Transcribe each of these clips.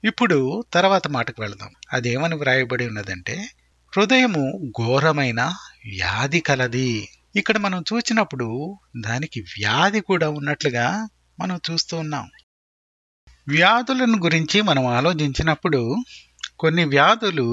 ఇప్పుడు తర్వాత మాటకు వెళదాం అదేమని వ్రాయబడి ఉన్నదంటే హృదయము ఘోరమైన వ్యాధి కలది ఇక్కడ మనం చూసినప్పుడు దానికి వ్యాధి కూడా ఉన్నట్లుగా మనం చూస్తూ ఉన్నాం వ్యాధులను గురించి మనం ఆలోచించినప్పుడు కొన్ని వ్యాధులు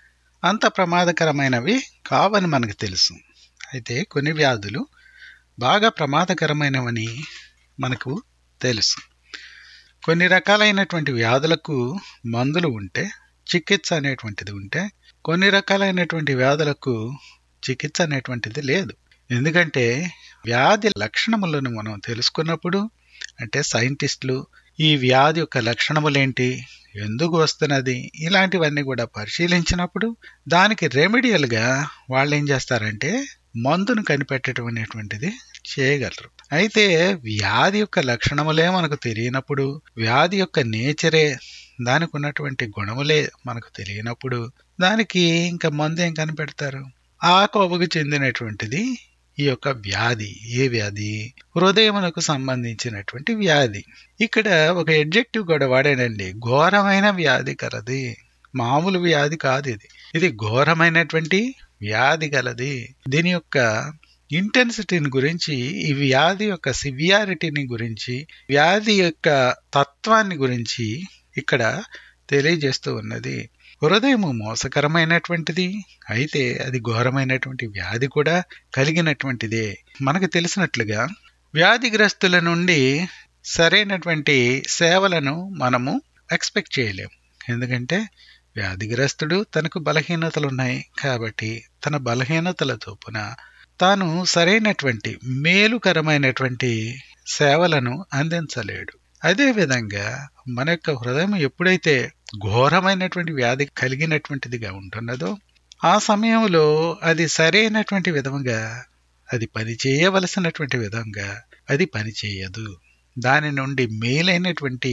అంత ప్రమాదకరమైనవి కావని మనకు తెలుసు అయితే కొన్ని వ్యాధులు బాగా ప్రమాదకరమైనవని మనకు తెలుసు కొన్ని రకాలైనటువంటి వ్యాధులకు మందులు ఉంటే చికిత్స అనేటువంటిది ఉంటే కొన్ని రకాలైనటువంటి వ్యాధులకు చికిత్స అనేటువంటిది లేదు ఎందుకంటే వ్యాధి లక్షణములను మనం తెలుసుకున్నప్పుడు అంటే సైంటిస్టులు ఈ వ్యాధి యొక్క లక్షణములేంటి ఎందుకు వస్తున్నది ఇలాంటివన్నీ కూడా పరిశీలించినప్పుడు దానికి రెమెడియల్గా వాళ్ళు ఏం చేస్తారంటే మందును కనిపెట్టడం అనేటువంటిది చేయగలరు అయితే వ్యాధి యొక్క లక్షణములే మనకు తెలియనప్పుడు వ్యాధి యొక్క నేచరే దానికి ఉన్నటువంటి గుణములే మనకు తెలియనప్పుడు దానికి ఇంకా మందు ఏం కనిపెడతారు ఆ కోవకు చెందినటువంటిది ఈ యొక్క వ్యాధి ఏ వ్యాధి హృదయమునకు సంబంధించినటువంటి వ్యాధి ఇక్కడ ఒక ఎడ్జెక్టివ్ కూడా వాడానండి ఘోరమైన వ్యాధి కలది మామూలు వ్యాధి కాదు ఇది ఇది ఘోరమైనటువంటి వ్యాధి గలది దీని యొక్క ఇంటెన్సిటీని గురించి ఈ వ్యాధి యొక్క సివియారిటీని గురించి వ్యాధి యొక్క తత్వాన్ని గురించి ఇక్కడ తెలియజేస్తూ ఉన్నది హృదయము మోసకరమైనటువంటిది అయితే అది ఘోరమైనటువంటి వ్యాధి కూడా కలిగినటువంటిదే మనకు తెలిసినట్లుగా వ్యాధిగ్రస్తుల నుండి సరైనటువంటి సేవలను మనము ఎక్స్పెక్ట్ చేయలేము ఎందుకంటే వ్యాధిగ్రస్తుడు తనకు బలహీనతలు ఉన్నాయి కాబట్టి తన బలహీనతల చొప్పున తాను సరైనటువంటి మేలుకరమైనటువంటి సేవలను అందించలేడు అదేవిధంగా మన యొక్క హృదయం ఎప్పుడైతే ఘోరమైనటువంటి వ్యాధి కలిగినటువంటిదిగా ఉంటున్నదో ఆ సమయంలో అది సరైనటువంటి విధంగా అది పని చేయవలసినటువంటి విధంగా అది పని చేయదు దాని నుండి మేలైనటువంటి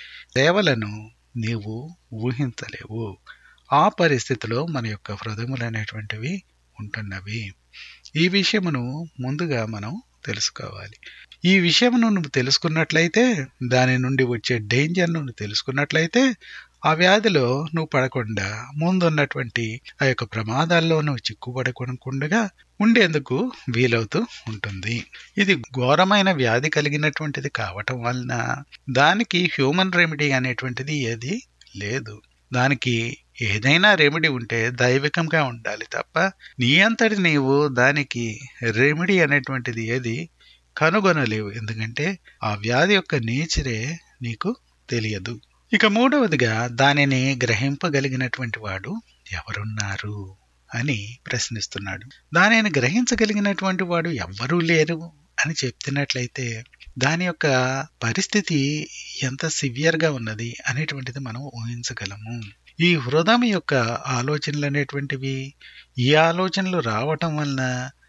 సేవలను నీవు ఊహించలేవు ఆ పరిస్థితిలో మన యొక్క హృదయములు అనేటువంటివి ఉంటున్నవి ఈ విషయమును ముందుగా మనం తెలుసుకోవాలి ఈ విషయమును నువ్వు తెలుసుకున్నట్లయితే దాని నుండి వచ్చే డేంజర్ నువ్వు తెలుసుకున్నట్లయితే ఆ వ్యాధిలో నువ్వు పడకుండా ముందున్నటువంటి ఆ యొక్క ప్రమాదాల్లో నువ్వు చిక్కుపడకుండా ఉండేందుకు వీలవుతూ ఉంటుంది ఇది ఘోరమైన వ్యాధి కలిగినటువంటిది కావటం వలన దానికి హ్యూమన్ రెమెడీ అనేటువంటిది ఏది లేదు దానికి ఏదైనా రెమెడీ ఉంటే దైవికంగా ఉండాలి తప్ప నీ అంతటి నీవు దానికి రెమెడీ అనేటువంటిది ఏది కనుగొనలేవు ఎందుకంటే ఆ వ్యాధి యొక్క నేచరే నీకు తెలియదు ఇక మూడవదిగా దానిని గ్రహింపగలిగినటువంటి వాడు ఎవరున్నారు అని ప్రశ్నిస్తున్నాడు దానిని గ్రహించగలిగినటువంటి వాడు ఎవ్వరూ లేరు అని చెప్తున్నట్లయితే దాని యొక్క పరిస్థితి ఎంత సివియర్గా ఉన్నది అనేటువంటిది మనం ఊహించగలము ఈ హృదయం యొక్క ఆలోచనలు అనేటువంటివి ఈ ఆలోచనలు రావటం వలన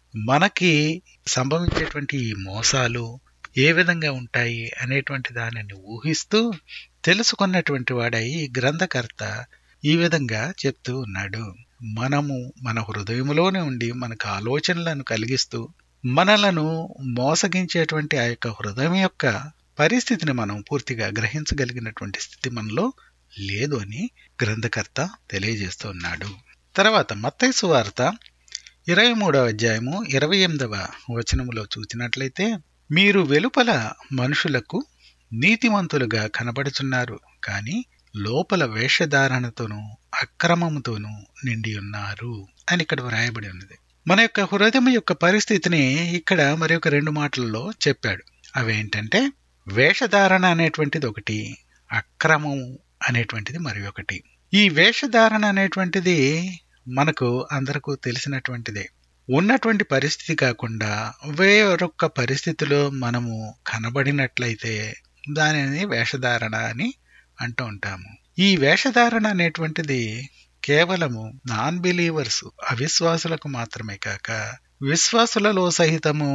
మనకి సంభవించేటువంటి ఈ మోసాలు ఏ విధంగా ఉంటాయి అనేటువంటి దానిని ఊహిస్తూ తెలుసుకున్నటువంటి వాడై గ్రంథకర్త ఈ విధంగా చెప్తూ ఉన్నాడు మనము మన హృదయములోనే ఉండి మనకు ఆలోచనలను కలిగిస్తూ మనలను మోసగించేటువంటి ఆ యొక్క హృదయం యొక్క పరిస్థితిని మనం పూర్తిగా గ్రహించగలిగినటువంటి స్థితి మనలో లేదు అని గ్రంథకర్త తెలియజేస్తూ ఉన్నాడు తర్వాత మత్తైసు వార్త ఇరవై మూడవ అధ్యాయము ఇరవై ఎనిమిదవ వచనములో చూసినట్లయితే మీరు వెలుపల మనుషులకు నీతిమంతులుగా కనబడుచున్నారు కానీ లోపల వేషధారణతోనూ అక్రమముతోనూ నిండి ఉన్నారు అని ఇక్కడ వ్రాయబడి ఉన్నది మన యొక్క హృదయం యొక్క పరిస్థితిని ఇక్కడ మరి ఒక రెండు మాటల్లో చెప్పాడు అవేంటంటే వేషధారణ అనేటువంటిది ఒకటి అక్రమము అనేటువంటిది మరి ఒకటి ఈ వేషధారణ అనేటువంటిది మనకు అందరకు తెలిసినటువంటిదే ఉన్నటువంటి పరిస్థితి కాకుండా వేరొక పరిస్థితిలో మనము కనబడినట్లయితే దానిని వేషధారణ అని అంటూ ఉంటాము ఈ వేషధారణ అనేటువంటిది కేవలము నాన్ బిలీవర్స్ అవిశ్వాసులకు మాత్రమే కాక విశ్వాసులలో సహితము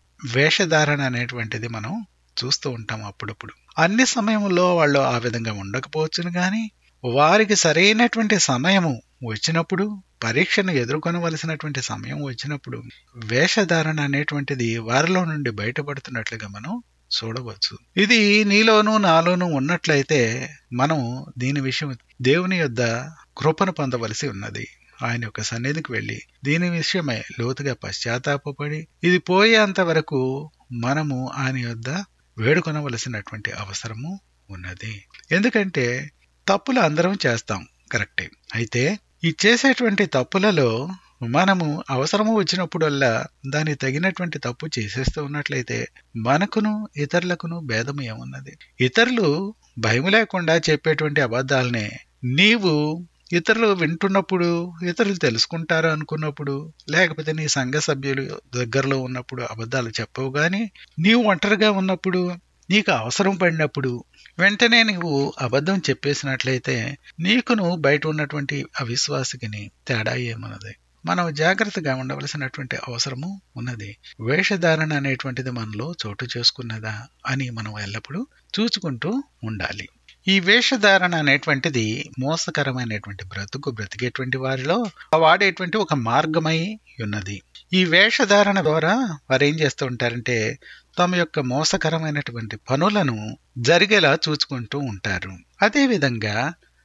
వేషధారణ అనేటువంటిది మనం చూస్తూ ఉంటాం అప్పుడప్పుడు అన్ని సమయంలో వాళ్ళు ఆ విధంగా ఉండకపోవచ్చును కానీ వారికి సరైనటువంటి సమయము వచ్చినప్పుడు పరీక్షను ఎదుర్కొనవలసినటువంటి సమయం వచ్చినప్పుడు వేషధారణ అనేటువంటిది వారిలో నుండి బయటపడుతున్నట్లుగా మనం చూడవచ్చు ఇది నీలోనూ నాలోనూ ఉన్నట్లయితే మనం దీని విషయం దేవుని యొద్ద కృపను పొందవలసి ఉన్నది ఆయన యొక్క సన్నిధికి వెళ్ళి దీని విషయమై లోతుగా పశ్చాత్తాపడి ఇది పోయేంత వరకు మనము ఆయన యొద్ద వేడుకొనవలసినటువంటి అవసరము ఉన్నది ఎందుకంటే తప్పులు అందరం చేస్తాం కరెక్టే అయితే ఈ చేసేటువంటి తప్పులలో మనము అవసరము వచ్చినప్పుడల్లా దానికి తగినటువంటి తప్పు చేసేస్తూ ఉన్నట్లయితే మనకును ఇతరులకును భేదం ఏమున్నది ఇతరులు భయం లేకుండా చెప్పేటువంటి అబద్ధాలనే నీవు ఇతరులు వింటున్నప్పుడు ఇతరులు తెలుసుకుంటారు అనుకున్నప్పుడు లేకపోతే నీ సంఘ సభ్యులు దగ్గరలో ఉన్నప్పుడు అబద్ధాలు చెప్పవు గాని నీవు ఒంటరిగా ఉన్నప్పుడు నీకు అవసరం పడినప్పుడు వెంటనే నువ్వు అబద్ధం చెప్పేసినట్లయితే నీకును బయట ఉన్నటువంటి అవిశ్వాసికిని తేడా ఏమున్నది మనం జాగ్రత్తగా ఉండవలసినటువంటి అవసరము ఉన్నది వేషధారణ అనేటువంటిది మనలో చోటు చేసుకున్నదా అని మనం ఎల్లప్పుడూ చూసుకుంటూ ఉండాలి ఈ వేషధారణ అనేటువంటిది మోసకరమైనటువంటి బ్రతుకు బ్రతికేటువంటి వారిలో వాడేటువంటి ఒక మార్గమై ఉన్నది ఈ వేషధారణ ద్వారా వారు ఏం చేస్తూ ఉంటారంటే తమ యొక్క మోసకరమైనటువంటి పనులను జరిగేలా చూసుకుంటూ ఉంటారు అదేవిధంగా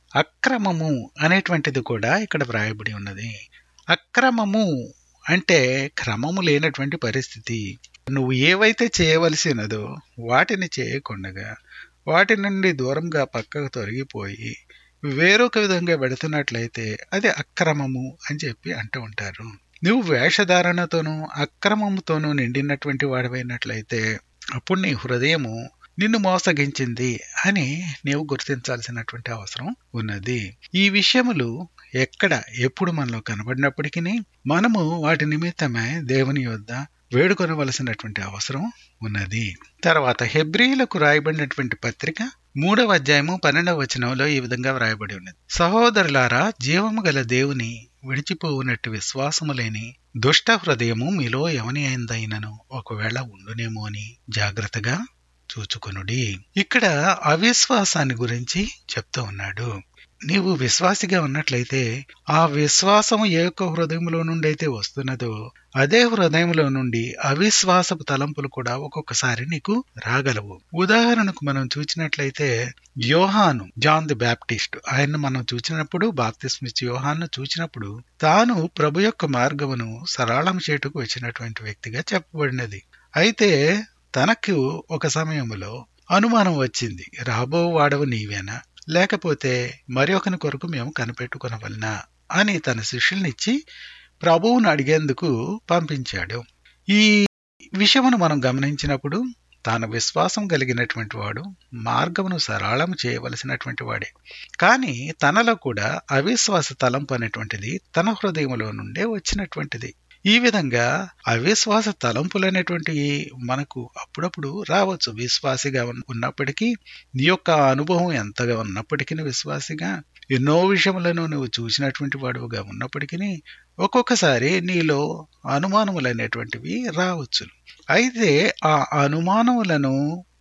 అక్రమము అనేటువంటిది కూడా ఇక్కడ వ్రాయబడి ఉన్నది అక్రమము అంటే క్రమము లేనటువంటి పరిస్థితి నువ్వు ఏవైతే చేయవలసినదో వాటిని చేయకుండగా వాటి నుండి దూరంగా పక్కకు తొలగిపోయి వేరొక విధంగా పెడుతున్నట్లయితే అది అక్రమము అని చెప్పి అంటూ ఉంటారు నువ్వు వేషధారణతోనూ అక్రమముతోనూ నిండినటువంటి వాడివైనట్లయితే అప్పుడు నీ హృదయము నిన్ను మోసగించింది అని నీవు గుర్తించాల్సినటువంటి అవసరం ఉన్నది ఈ విషయములు ఎక్కడ ఎప్పుడు మనలో కనబడినప్పటికీ మనము వాటి నిమిత్తమే దేవుని యొద్ద వేడుకొనవలసినటువంటి అవసరం ఉన్నది తర్వాత హెబ్రిలకు రాయబడినటువంటి పత్రిక మూడవ అధ్యాయము పన్నెండవ వచనంలో ఈ విధంగా వ్రాయబడి ఉన్నది సహోదరులారా జీవము గల దేవుని విడిచిపోవునట్టు విశ్వాసము లేని దుష్ట హృదయము మీలో ఎవని అయిందైనను ఒకవేళ ఉండునేమో అని జాగ్రత్తగా చూచుకొనుడి ఇక్కడ అవిశ్వాసాన్ని గురించి చెప్తూ ఉన్నాడు నీవు విశ్వాసిగా ఉన్నట్లయితే ఆ విశ్వాసము ఏ యొక్క హృదయంలో నుండి అయితే వస్తున్నదో అదే హృదయంలో నుండి అవిశ్వాసపు తలంపులు కూడా ఒక్కొక్కసారి నీకు రాగలవు ఉదాహరణకు మనం చూసినట్లయితే యోహాను జాన్ ది బ్యాప్టిస్ట్ ఆయన మనం చూసినప్పుడు బాప్తిస్మిచ్ యోహాను చూసినప్పుడు తాను ప్రభు యొక్క మార్గమును సరళం చేటుకు వచ్చినటువంటి వ్యక్తిగా చెప్పబడినది అయితే తనకు ఒక సమయంలో అనుమానం వచ్చింది రాబో వాడవు నీవేనా లేకపోతే మరి ఒకని కొరకు మేము కనిపెట్టుకునవలనా అని తన శిష్యుల్నిచ్చి ప్రభువును అడిగేందుకు పంపించాడు ఈ విషయమును మనం గమనించినప్పుడు తాను విశ్వాసం కలిగినటువంటి వాడు మార్గమును సరళం చేయవలసినటువంటి వాడే కానీ తనలో కూడా అవిశ్వాస తలంపు అనేటువంటిది తన హృదయంలో నుండే వచ్చినటువంటిది ఈ విధంగా అవిశ్వాస తలంపులు అనేటువంటివి మనకు అప్పుడప్పుడు రావచ్చు విశ్వాసిగా ఉన్నప్పటికీ నీ యొక్క అనుభవం ఎంతగా ఉన్నప్పటికీ విశ్వాసిగా ఎన్నో విషయములను నువ్వు చూసినటువంటి వాడుగా ఉన్నప్పటికీ ఒక్కొక్కసారి నీలో అనుమానములు అనేటువంటివి రావచ్చు అయితే ఆ అనుమానములను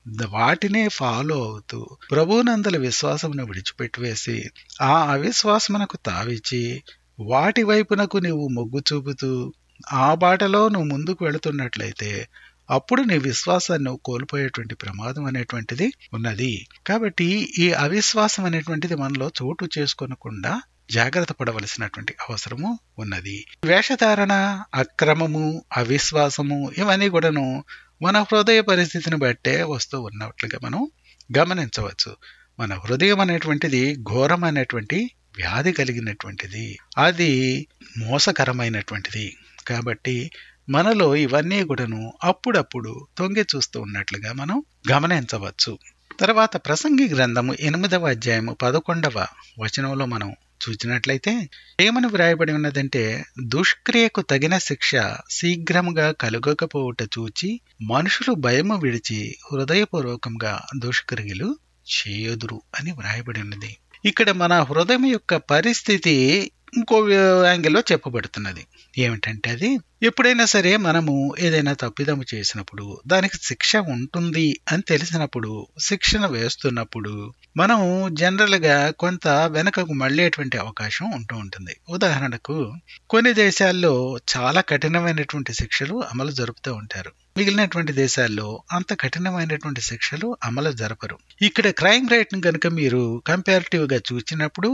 వాటినే ఫాలో అవుతూ ప్రభునందల విశ్వాసమును విడిచిపెట్టివేసి ఆ అవిశ్వాసమునకు తావిచ్చి వాటి వైపునకు నీవు మొగ్గు చూపుతూ ఆ బాటలో నువ్వు ముందుకు వెళుతున్నట్లయితే అప్పుడు నీ విశ్వాసాన్ని నువ్వు కోల్పోయేటువంటి ప్రమాదం అనేటువంటిది ఉన్నది కాబట్టి ఈ అవిశ్వాసం అనేటువంటిది మనలో చోటు చేసుకోనకుండా జాగ్రత్త పడవలసినటువంటి అవసరము ఉన్నది వేషధారణ అక్రమము అవిశ్వాసము ఇవన్నీ కూడాను మన హృదయ పరిస్థితిని బట్టే వస్తూ ఉన్నట్లుగా మనం గమనించవచ్చు మన హృదయం అనేటువంటిది ఘోరమైనటువంటి వ్యాధి కలిగినటువంటిది అది మోసకరమైనటువంటిది కాబట్టి మనలో ఇవన్నీ కూడాను అప్పుడప్పుడు తొంగి చూస్తూ ఉన్నట్లుగా మనం గమనించవచ్చు తర్వాత ప్రసంగి గ్రంథము ఎనిమిదవ అధ్యాయము పదకొండవ వచనంలో మనం చూసినట్లయితే ఏమని వ్రాయబడి ఉన్నదంటే దుష్క్రియకు తగిన శిక్ష శీఘ్రముగా కలుగకపోవుట చూచి మనుషులు భయము విడిచి హృదయపూర్వకంగా దుష్క్రియలు చేయుదురు అని వ్రాయబడి ఉన్నది ఇక్కడ మన హృదయం యొక్క పరిస్థితి ఇంకో యాంగిల్లో చెప్పబడుతున్నది ఏమిటంటే అది ఎప్పుడైనా సరే మనము ఏదైనా తప్పిదము చేసినప్పుడు దానికి శిక్ష ఉంటుంది అని తెలిసినప్పుడు శిక్షణ వేస్తున్నప్పుడు మనం జనరల్ గా కొంత వెనకకు మళ్ళేటువంటి అవకాశం ఉంటూ ఉంటుంది ఉదాహరణకు కొన్ని దేశాల్లో చాలా కఠినమైనటువంటి శిక్షలు అమలు జరుపుతూ ఉంటారు మిగిలినటువంటి దేశాల్లో అంత కఠినమైనటువంటి శిక్షలు అమలు జరపరు ఇక్కడ క్రైమ్ రేట్ ని కనుక మీరు కంపారిటివ్ గా చూసినప్పుడు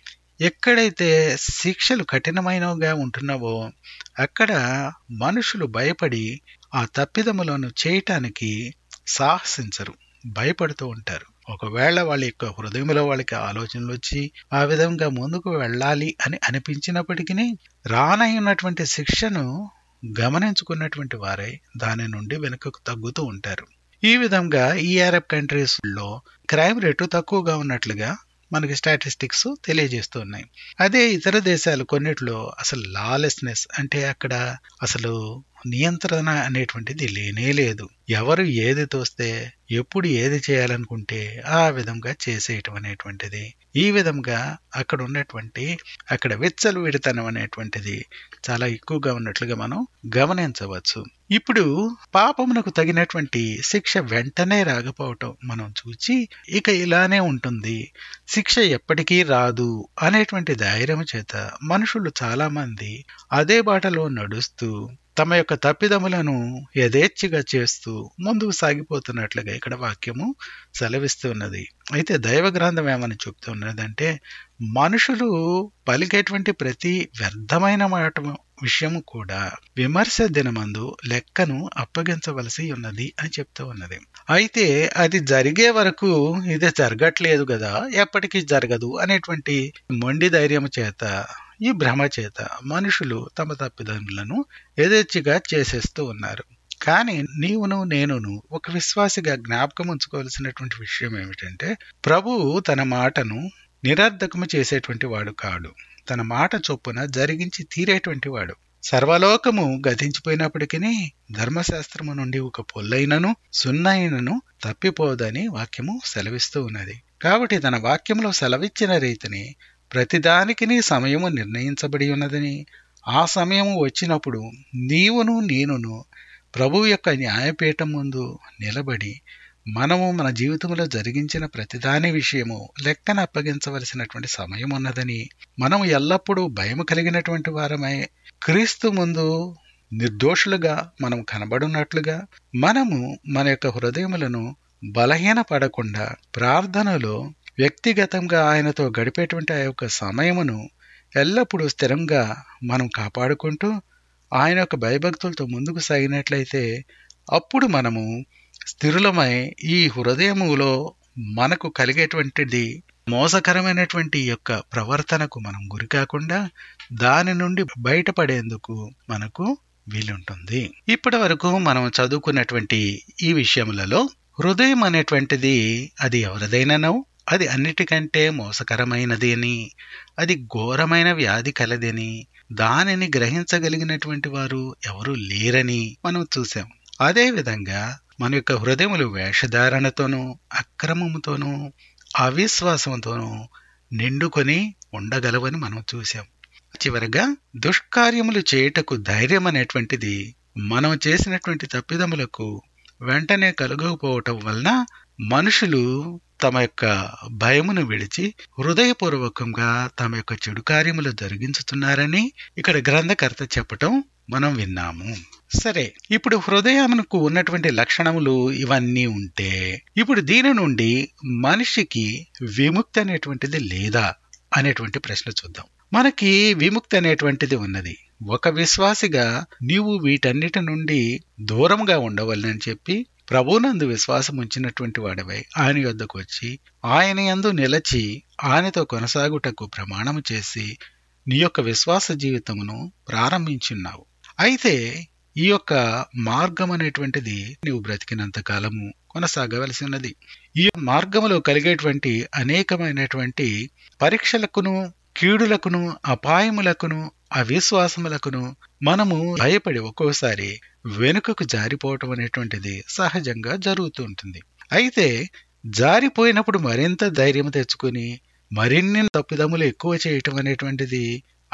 ఎక్కడైతే శిక్షలు కఠినమైనవిగా ఉంటున్నావో అక్కడ మనుషులు భయపడి ఆ తప్పిదములను చేయటానికి సాహసించరు భయపడుతూ ఉంటారు ఒకవేళ వాళ్ళ యొక్క హృదయంలో వాళ్ళకి ఆలోచనలు వచ్చి ఆ విధంగా ముందుకు వెళ్ళాలి అని అనిపించినప్పటికీ రానయ్యున్నటువంటి శిక్షను గమనించుకున్నటువంటి వారై దాని నుండి వెనుకకు తగ్గుతూ ఉంటారు ఈ విధంగా ఈ అరబ్ కంట్రీస్ లో క్రైమ్ రేటు తక్కువగా ఉన్నట్లుగా మనకి స్టాటిస్టిక్స్ తెలియజేస్తున్నాయి అదే ఇతర దేశాలు కొన్నిట్లో అసలు లాలెస్నెస్ అంటే అక్కడ అసలు నియంత్రణ అనేటువంటిది లేనే లేదు ఎవరు ఏది తోస్తే ఎప్పుడు ఏది చేయాలనుకుంటే ఆ విధంగా చేసేయటం అనేటువంటిది ఈ విధంగా అక్కడ ఉన్నటువంటి అక్కడ విచ్చలు విడతనం అనేటువంటిది చాలా ఎక్కువగా ఉన్నట్లుగా మనం గమనించవచ్చు ఇప్పుడు పాపమునకు తగినటువంటి శిక్ష వెంటనే రాకపోవటం మనం చూచి ఇక ఇలానే ఉంటుంది శిక్ష ఎప్పటికీ రాదు అనేటువంటి ధైర్యం చేత మనుషులు చాలా మంది అదే బాటలో నడుస్తూ తమ యొక్క తప్పిదములను యథేచ్ఛగా చేస్తూ ముందుకు సాగిపోతున్నట్లుగా ఇక్కడ వాక్యము సెలవిస్తున్నది అయితే దైవ గ్రంథం ఏమని చెప్తున్నదంటే మనుషులు పలికేటువంటి ప్రతి వ్యర్థమైన మాట విషయము కూడా విమర్శ దినమందు లెక్కను అప్పగించవలసి ఉన్నది అని చెప్తూ ఉన్నది అయితే అది జరిగే వరకు ఇది జరగట్లేదు కదా ఎప్పటికీ జరగదు అనేటువంటి మొండి ధైర్యం చేత ఈ భ్రమ చేత మనుషులు తమ తప్పిదములను యథేచ్ఛగా చేసేస్తూ ఉన్నారు కానీ నీవును నేనును ఒక విశ్వాసిగా జ్ఞాపకం ఉంచుకోవాల్సినటువంటి విషయం ఏమిటంటే ప్రభువు తన మాటను నిరర్ధకము చేసేటువంటి వాడు కాడు తన మాట చొప్పున జరిగించి తీరేటువంటి వాడు సర్వలోకము గతించిపోయినప్పటికీ ధర్మశాస్త్రము నుండి ఒక పొల్లైనను సున్నైనను తప్పిపోదని వాక్యము సెలవిస్తూ ఉన్నది కాబట్టి తన వాక్యంలో సెలవిచ్చిన రీతిని ప్రతిదానికి సమయము నిర్ణయించబడి ఉన్నదని ఆ సమయము వచ్చినప్పుడు నీవును నేనును ప్రభువు యొక్క న్యాయపీఠం ముందు నిలబడి మనము మన జీవితంలో జరిగించిన ప్రతిదాని విషయము లెక్కన అప్పగించవలసినటువంటి సమయం ఉన్నదని మనం ఎల్లప్పుడూ భయం కలిగినటువంటి వారమై క్రీస్తు ముందు నిర్దోషులుగా మనం కనబడున్నట్లుగా మనము మన యొక్క హృదయములను బలహీన పడకుండా ప్రార్థనలో వ్యక్తిగతంగా ఆయనతో గడిపేటువంటి ఆ యొక్క సమయమును ఎల్లప్పుడూ స్థిరంగా మనం కాపాడుకుంటూ ఆయన యొక్క భయభక్తులతో ముందుకు సాగినట్లయితే అప్పుడు మనము స్థిరులమై ఈ హృదయములో మనకు కలిగేటువంటిది మోసకరమైనటువంటి యొక్క ప్రవర్తనకు మనం గురి కాకుండా దాని నుండి బయటపడేందుకు మనకు వీలుంటుంది ఇప్పటి వరకు మనం చదువుకున్నటువంటి ఈ విషయములలో హృదయం అనేటువంటిది అది ఎవరిదైనానో అది అన్నిటికంటే మోసకరమైనది అని అది ఘోరమైన వ్యాధి కలదని దానిని గ్రహించగలిగినటువంటి వారు ఎవరు లేరని మనం చూసాం అదే విధంగా మన యొక్క హృదయములు వేషధారణతోనూ అక్రమముతోనూ అవిశ్వాసంతోనూ నిండుకొని ఉండగలవని మనం చూసాం చివరగా దుష్కార్యములు చేయుటకు ధైర్యం అనేటువంటిది మనం చేసినటువంటి తప్పిదములకు వెంటనే కలుగకపోవటం వలన మనుషులు తమ యొక్క భయమును విడిచి హృదయపూర్వకంగా తమ యొక్క చెడు కార్యములు జరిగించుతున్నారని ఇక్కడ గ్రంథకర్త చెప్పటం మనం విన్నాము సరే ఇప్పుడు హృదయమునకు ఉన్నటువంటి లక్షణములు ఇవన్నీ ఉంటే ఇప్పుడు దీని నుండి మనిషికి విముక్తి అనేటువంటిది లేదా అనేటువంటి ప్రశ్న చూద్దాం మనకి విముక్తి అనేటువంటిది ఉన్నది ఒక విశ్వాసిగా నీవు వీటన్నిటి నుండి దూరంగా ఉండవలనని చెప్పి ప్రభునందు విశ్వాసం ఉంచినటువంటి వాడవై ఆయన యొద్దకు వచ్చి ఆయన యందు నిలచి ఆయనతో కొనసాగుటకు ప్రమాణము చేసి నీ యొక్క విశ్వాస జీవితమును ప్రారంభించున్నావు అయితే ఈ యొక్క మార్గం అనేటువంటిది నీవు బ్రతికినంత కాలము కొనసాగవలసి ఉన్నది ఈ మార్గములో కలిగేటువంటి అనేకమైనటువంటి పరీక్షలకును కీడులకును అపాయములకును అవిశ్వాసములకును మనము భయపడి ఒక్కోసారి వెనుకకు జారిపోవటం అనేటువంటిది సహజంగా జరుగుతూ ఉంటుంది అయితే జారిపోయినప్పుడు మరింత ధైర్యం తెచ్చుకుని మరిన్ని తప్పిదములు ఎక్కువ చేయటం అనేటువంటిది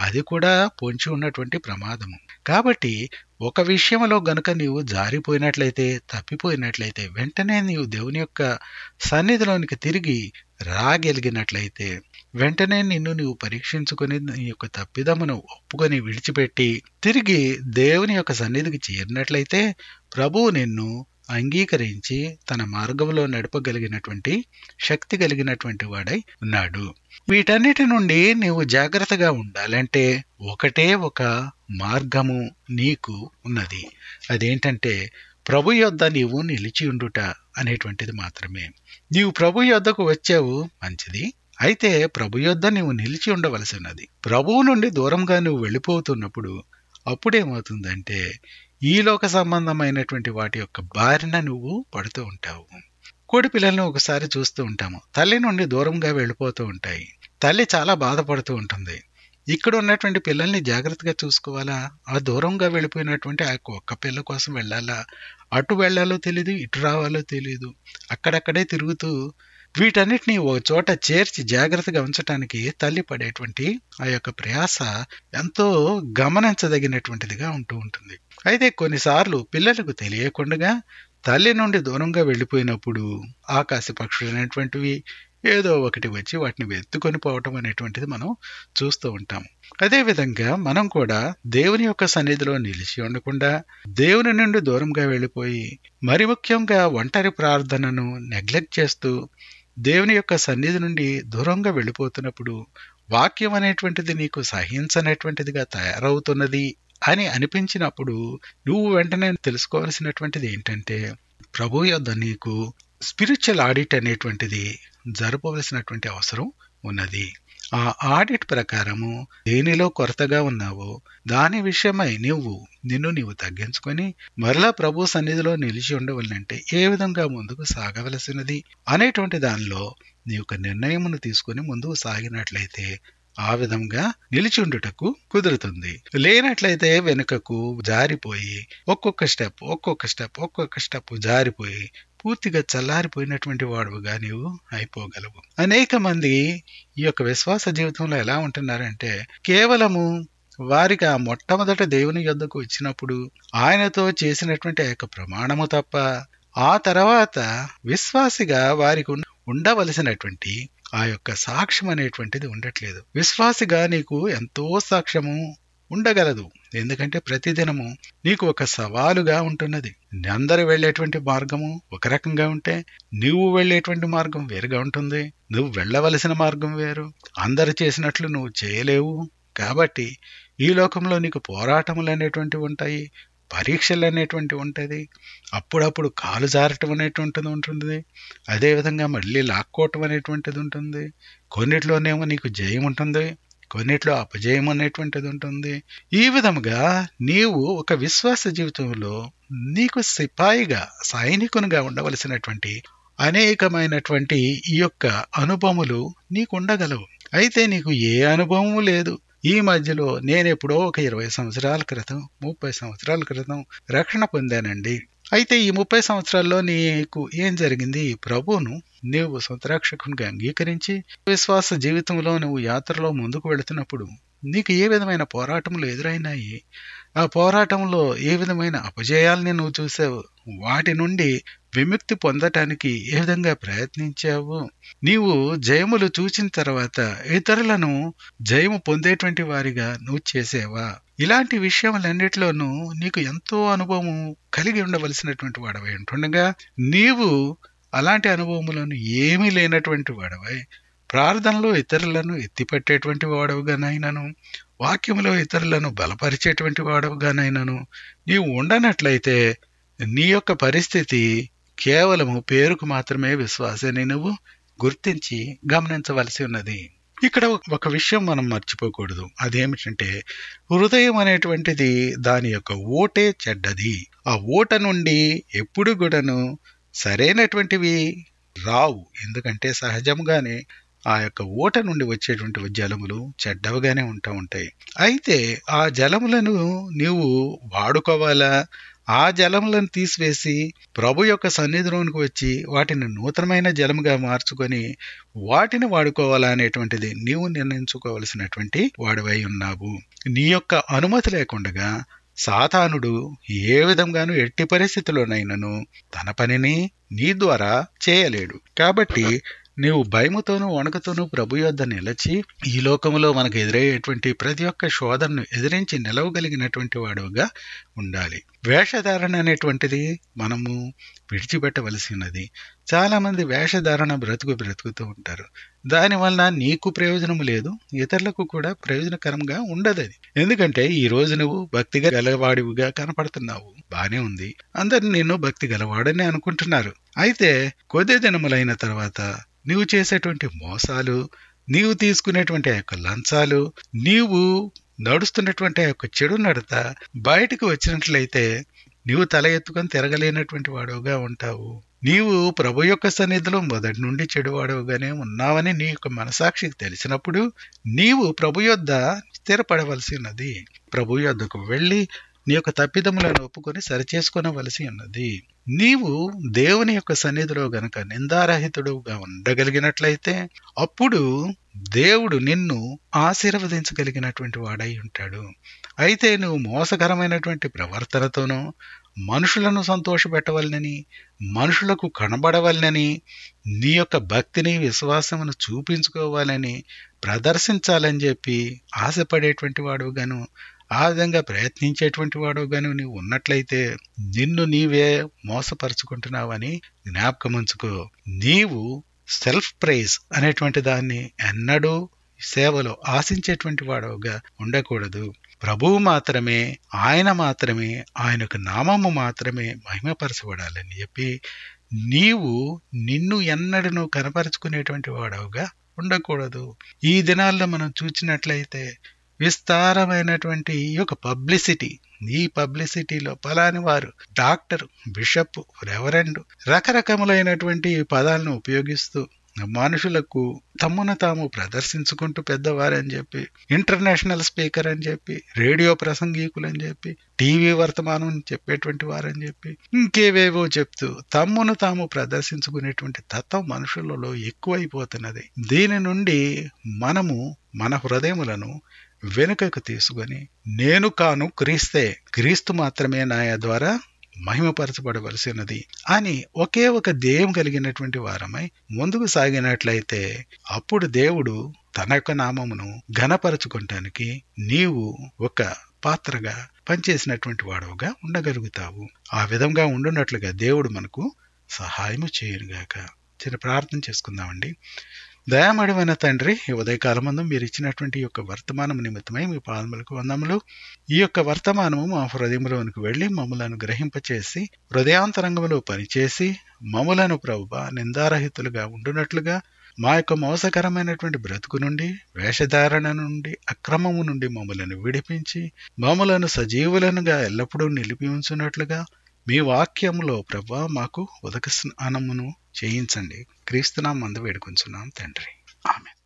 అది కూడా పొంచి ఉన్నటువంటి ప్రమాదము కాబట్టి ఒక విషయంలో గనుక నీవు జారిపోయినట్లయితే తప్పిపోయినట్లయితే వెంటనే నీవు దేవుని యొక్క సన్నిధిలోనికి తిరిగి రాగలిగినట్లయితే వెంటనే నిన్ను నీవు పరీక్షించుకొని నీ యొక్క తప్పిదమును ఒప్పుకొని విడిచిపెట్టి తిరిగి దేవుని యొక్క సన్నిధికి చేరినట్లయితే ప్రభువు నిన్ను అంగీకరించి తన మార్గంలో నడపగలిగినటువంటి శక్తి కలిగినటువంటి వాడై ఉన్నాడు వీటన్నిటి నుండి నీవు జాగ్రత్తగా ఉండాలంటే ఒకటే ఒక మార్గము నీకు ఉన్నది అదేంటంటే ప్రభు యొద్ద నీవు నిలిచి ఉండుట అనేటువంటిది మాత్రమే నీవు ప్రభు యొద్దకు వచ్చావు మంచిది అయితే ప్రభు యొద్ద నీవు నిలిచి ఉండవలసి ఉన్నది ప్రభువు నుండి దూరంగా నువ్వు వెళ్ళిపోతున్నప్పుడు అప్పుడేమవుతుందంటే ఈ లోక సంబంధమైనటువంటి వాటి యొక్క బారిన నువ్వు పడుతూ ఉంటావు కోడి పిల్లలను ఒకసారి చూస్తూ ఉంటాము తల్లి నుండి దూరంగా వెళ్ళిపోతూ ఉంటాయి తల్లి చాలా బాధపడుతూ ఉంటుంది ఇక్కడ ఉన్నటువంటి పిల్లల్ని జాగ్రత్తగా చూసుకోవాలా ఆ దూరంగా వెళ్ళిపోయినటువంటి ఆ ఒక్క పిల్ల కోసం వెళ్ళాలా అటు వెళ్ళాలో తెలియదు ఇటు రావాలో తెలియదు అక్కడక్కడే తిరుగుతూ వీటన్నిటిని ఒక చోట చేర్చి జాగ్రత్తగా ఉంచటానికి తల్లి పడేటువంటి ఆ యొక్క ప్రయాస ఎంతో గమనించదగినటువంటిదిగా ఉంటూ ఉంటుంది అయితే కొన్నిసార్లు పిల్లలకు తెలియకుండా తల్లి నుండి దూరంగా వెళ్ళిపోయినప్పుడు ఆకాశ పక్షులైనటువంటివి ఏదో ఒకటి వచ్చి వాటిని వెతుకొని పోవటం అనేటువంటిది మనం చూస్తూ ఉంటాం అదేవిధంగా మనం కూడా దేవుని యొక్క సన్నిధిలో నిలిచి ఉండకుండా దేవుని నుండి దూరంగా వెళ్ళిపోయి మరి ముఖ్యంగా ఒంటరి ప్రార్థనను నెగ్లెక్ట్ చేస్తూ దేవుని యొక్క సన్నిధి నుండి దూరంగా వెళ్ళిపోతున్నప్పుడు వాక్యం అనేటువంటిది నీకు సహించనటువంటిదిగా తయారవుతున్నది అని అనిపించినప్పుడు నువ్వు వెంటనే తెలుసుకోవాల్సినటువంటిది ఏంటంటే ప్రభు యొద్ద నీకు స్పిరిచువల్ ఆడిట్ అనేటువంటిది జరపవలసినటువంటి అవసరం ఉన్నది ఆ ఆడిట్ ప్రకారము దేనిలో కొరతగా ఉన్నావో దాని విషయమై నువ్వు నిన్ను నీవు తగ్గించుకొని మరలా ప్రభు సన్నిధిలో నిలిచి ఉండవలనంటే ఏ విధంగా ముందుకు సాగవలసినది అనేటువంటి దానిలో నీ యొక్క నిర్ణయమును తీసుకుని ముందుకు సాగినట్లయితే ఆ విధంగా నిలిచి ఉండుటకు కుదురుతుంది లేనట్లయితే వెనుకకు జారిపోయి ఒక్కొక్క స్టెప్ ఒక్కొక్క స్టెప్ ఒక్కొక్క స్టెప్ జారిపోయి పూర్తిగా చల్లారిపోయినటువంటి వాడుగా నీవు అయిపోగలవు అనేక మంది ఈ యొక్క విశ్వాస జీవితంలో ఎలా ఉంటున్నారంటే కేవలము వారికి ఆ మొట్టమొదట దేవుని యొద్దకు వచ్చినప్పుడు ఆయనతో చేసినటువంటి ఆ యొక్క ప్రమాణము తప్ప ఆ తర్వాత విశ్వాసిగా వారికి ఉండవలసినటువంటి ఆ యొక్క సాక్ష్యం అనేటువంటిది ఉండట్లేదు విశ్వాసిగా నీకు ఎంతో సాక్ష్యము ఉండగలదు ఎందుకంటే ప్రతిదినము నీకు ఒక సవాలుగా ఉంటున్నది అందరు వెళ్ళేటువంటి మార్గము ఒక రకంగా ఉంటే నువ్వు వెళ్ళేటువంటి మార్గం వేరుగా ఉంటుంది నువ్వు వెళ్ళవలసిన మార్గం వేరు అందరు చేసినట్లు నువ్వు చేయలేవు కాబట్టి ఈ లోకంలో నీకు పోరాటములు అనేటువంటివి ఉంటాయి పరీక్షలు అనేటువంటి ఉంటుంది అప్పుడప్పుడు కాలు జారటం అనేటువంటిది ఉంటుంది అదేవిధంగా మళ్ళీ లాక్కోవటం అనేటువంటిది ఉంటుంది కొన్నిట్లోనేమో నీకు జయం ఉంటుంది కొన్నిట్లో అపజయం అనేటువంటిది ఉంటుంది ఈ విధముగా నీవు ఒక విశ్వాస జీవితంలో నీకు సిపాయిగా సైనికునిగా ఉండవలసినటువంటి అనేకమైనటువంటి ఈ యొక్క అనుభవములు నీకు ఉండగలవు అయితే నీకు ఏ అనుభవము లేదు ఈ మధ్యలో నేను ఎప్పుడో ఒక ఇరవై సంవత్సరాల క్రితం ముప్పై సంవత్సరాల క్రితం రక్షణ పొందానండి అయితే ఈ ముప్పై సంవత్సరాల్లో నీకు ఏం జరిగింది ప్రభువును నీవు సొంతరక్షకునిగా అంగీకరించి విశ్వాస జీవితంలో నువ్వు యాత్రలో ముందుకు వెళుతున్నప్పుడు నీకు ఏ విధమైన పోరాటములు ఎదురైనాయి ఆ పోరాటంలో ఏ విధమైన అపజయాల్ని నువ్వు చూసావు వాటి నుండి విముక్తి పొందటానికి ఏ విధంగా ప్రయత్నించావు నీవు జయములు చూచిన తర్వాత ఇతరులను జయము పొందేటువంటి వారిగా నువ్వు చేసేవా ఇలాంటి విషయములన్నిటిలోనూ నీకు ఎంతో అనుభవం కలిగి ఉండవలసినటువంటి వాడవై ఉంటుండగా నీవు అలాంటి అనుభవములను ఏమీ లేనటువంటి వాడవై ప్రార్థనలో ఇతరులను ఎత్తిపట్టేటువంటి వాడవుగానైనాను వాక్యములో ఇతరులను బలపరిచేటువంటి వాడవుగానైనాను నీవు ఉండనట్లయితే నీ యొక్క పరిస్థితి కేవలము పేరుకు మాత్రమే విశ్వాసని నువ్వు గుర్తించి గమనించవలసి ఉన్నది ఇక్కడ ఒక విషయం మనం మర్చిపోకూడదు అదేమిటంటే హృదయం అనేటువంటిది దాని యొక్క ఓటే చెడ్డది ఆ ఓట నుండి ఎప్పుడు కూడాను సరైనటువంటివి రావు ఎందుకంటే సహజంగానే ఆ యొక్క ఓట నుండి వచ్చేటువంటి జలములు చెడ్డవిగానే ఉంటా ఉంటాయి అయితే ఆ జలములను నీవు వాడుకోవాలా ఆ జలములను తీసివేసి ప్రభు యొక్క సన్నిధిలోనికి వచ్చి వాటిని నూతనమైన జలముగా మార్చుకొని వాటిని వాడుకోవాలా అనేటువంటిది నీవు నిర్ణయించుకోవలసినటువంటి వాడివై ఉన్నావు నీ యొక్క అనుమతి లేకుండగా సాతానుడు ఏ విధంగానూ ఎట్టి పరిస్థితిలోనైనను తన పనిని నీ ద్వారా చేయలేడు కాబట్టి నీవు భయముతోనూ వణుకుతోనూ ప్రభు యొద్ద నిలచి ఈ లోకములో మనకు ఎదురయ్యేటువంటి ప్రతి ఒక్క శోధనను ఎదిరించి నిలవగలిగినటువంటి వాడుగా ఉండాలి వేషధారణ అనేటువంటిది మనము విడిచిపెట్టవలసి ఉన్నది చాలా మంది వేషధారణ బ్రతుకు బ్రతుకుతూ ఉంటారు దానివల్ల నీకు ప్రయోజనం లేదు ఇతరులకు కూడా ప్రయోజనకరంగా ఉండదు అది ఎందుకంటే ఈ రోజు నువ్వు భక్తిగా గలవాడివిగా కనపడుతున్నావు బానే ఉంది అందరు నిన్ను భక్తి గలవాడని అనుకుంటున్నారు అయితే కొద్ది దినములైన తర్వాత నీవు చేసేటువంటి మోసాలు నీవు తీసుకునేటువంటి ఆ యొక్క లంచాలు నీవు నడుస్తున్నటువంటి ఆ యొక్క చెడు నడత బయటకు వచ్చినట్లయితే నీవు తల ఎత్తుకొని తిరగలేనటువంటి వాడుగా ఉంటావు నీవు ప్రభు యొక్క సన్నిధిలో మొదటి నుండి చెడువాడవుగానే ఉన్నావని నీ యొక్క మనసాక్షికి తెలిసినప్పుడు నీవు ప్రభు యొద్ద స్థిరపడవలసి ఉన్నది ప్రభు యొద్దకు వెళ్ళి నీ యొక్క తప్పిదములను ఒప్పుకొని సరిచేసుకొనవలసి ఉన్నది నీవు దేవుని యొక్క సన్నిధిలో గనక నిందారహితుడుగా ఉండగలిగినట్లయితే అప్పుడు దేవుడు నిన్ను ఆశీర్వదించగలిగినటువంటి వాడై ఉంటాడు అయితే నువ్వు మోసకరమైనటువంటి ప్రవర్తనతోనూ మనుషులను సంతోషపెట్టవలనని మనుషులకు కనబడవలనని నీ యొక్క భక్తిని విశ్వాసమును చూపించుకోవాలని ప్రదర్శించాలని చెప్పి ఆశపడేటువంటి వాడుగాను ఆ విధంగా ప్రయత్నించేటువంటి వాడుగాను నీవు ఉన్నట్లయితే నిన్ను నీవే మోసపరుచుకుంటున్నావని జ్ఞాపకముంచుకో నీవు సెల్ఫ్ ప్రైజ్ అనేటువంటి దాన్ని ఎన్నడూ సేవలో ఆశించేటువంటి వాడుగా ఉండకూడదు ప్రభువు మాత్రమే ఆయన మాత్రమే ఆయనకు నామము మాత్రమే మహిమపరచబడాలని చెప్పి నీవు నిన్ను ఎన్నడూ కనపరుచుకునేటువంటి వాడవుగా ఉండకూడదు ఈ దినాల్లో మనం చూసినట్లయితే విస్తారమైనటువంటి ఈ యొక్క పబ్లిసిటీ ఈ పబ్లిసిటీలో పలాని వారు డాక్టర్ బిషప్ రెవరెండ్ రకరకములైనటువంటి పదాలను ఉపయోగిస్తూ మనుషులకు తమ్మును తాము ప్రదర్శించుకుంటూ పెద్దవారని చెప్పి ఇంటర్నేషనల్ స్పీకర్ అని చెప్పి రేడియో ప్రసంగీకులు అని చెప్పి టీవీ వర్తమానం చెప్పేటువంటి వారని చెప్పి ఇంకేవేవో చెప్తూ తమ్మును తాము ప్రదర్శించుకునేటువంటి తత్వం మనుషులలో ఎక్కువైపోతున్నది దీని నుండి మనము మన హృదయములను వెనుకకు తీసుకొని నేను కాను క్రీస్తే క్రీస్తు మాత్రమే నాయ ద్వారా మహిమపరచబడవలసినది అని ఒకే ఒక దేయం కలిగినటువంటి వారమై ముందుకు సాగినట్లయితే అప్పుడు దేవుడు తన యొక్క నామమును ఘనపరచుకుంటానికి నీవు ఒక పాత్రగా పనిచేసినటువంటి వాడవుగా ఉండగలుగుతావు ఆ విధంగా ఉండున్నట్లుగా దేవుడు మనకు సహాయము చేయనుగాక చిన్న ప్రార్థన చేసుకుందామండి దయామడిమైన తండ్రి ఈ ఉదయకాలమందు మీరు ఇచ్చినటువంటి ఈ యొక్క వర్తమానం నిమిత్తమై మీ పాదములకు వందములు ఈ యొక్క వర్తమానము మా హృదయంలోనికి వెళ్ళి మమ్మలను గ్రహింపచేసి హృదయాంతరంగంలో పనిచేసి మమ్మలను ప్రభువ నిందారహితులుగా ఉండునట్లుగా మా యొక్క మోసకరమైనటువంటి బ్రతుకు నుండి వేషధారణ నుండి అక్రమము నుండి మమ్మలను విడిపించి మమ్మలను సజీవులనుగా ఎల్లప్పుడూ నిలిపి ఉంచున్నట్లుగా మీ వాక్యములో ప్రభా మాకు ఉదక స్నానమును చేయించండి క్రీస్తునాం మందు వేడుకుంటున్నాం తండ్రి ఆమె